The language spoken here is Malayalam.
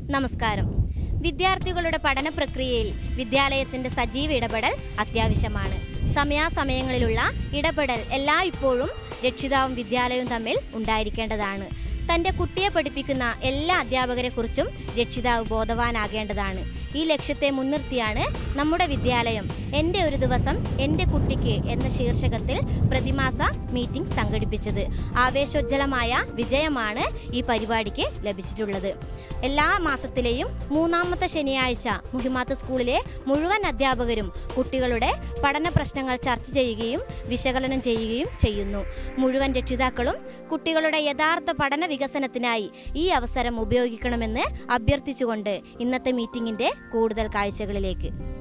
നമസ്കാരം വിദ്യാർത്ഥികളുടെ പഠന പ്രക്രിയയിൽ വിദ്യാലയത്തിന്റെ സജീവ ഇടപെടൽ അത്യാവശ്യമാണ് സമയാസമയങ്ങളിലുള്ള ഇടപെടൽ എല്ലായ്പ്പോഴും രക്ഷിതാവും വിദ്യാലയവും തമ്മിൽ ഉണ്ടായിരിക്കേണ്ടതാണ് തൻ്റെ കുട്ടിയെ പഠിപ്പിക്കുന്ന എല്ലാ അധ്യാപകരെക്കുറിച്ചും രക്ഷിതാവ് ബോധവാനാകേണ്ടതാണ് ഈ ലക്ഷ്യത്തെ മുൻനിർത്തിയാണ് നമ്മുടെ വിദ്യാലയം എൻ്റെ ഒരു ദിവസം എൻ്റെ കുട്ടിക്ക് എന്ന ശീർഷകത്തിൽ പ്രതിമാസ മീറ്റിംഗ് സംഘടിപ്പിച്ചത് ആവേശോജ്വലമായ വിജയമാണ് ഈ പരിപാടിക്ക് ലഭിച്ചിട്ടുള്ളത് എല്ലാ മാസത്തിലെയും മൂന്നാമത്തെ ശനിയാഴ്ച മുഹിമാത്ത് സ്കൂളിലെ മുഴുവൻ അധ്യാപകരും കുട്ടികളുടെ പഠന പ്രശ്നങ്ങൾ ചർച്ച ചെയ്യുകയും വിശകലനം ചെയ്യുകയും ചെയ്യുന്നു മുഴുവൻ രക്ഷിതാക്കളും കുട്ടികളുടെ യഥാർത്ഥ പഠന വികസനത്തിനായി ഈ അവസരം ഉപയോഗിക്കണമെന്ന് അഭ്യർത്ഥിച്ചുകൊണ്ട് ഇന്നത്തെ മീറ്റിംഗിൻ്റെ കൂടുതൽ കാഴ്ചകളിലേക്ക്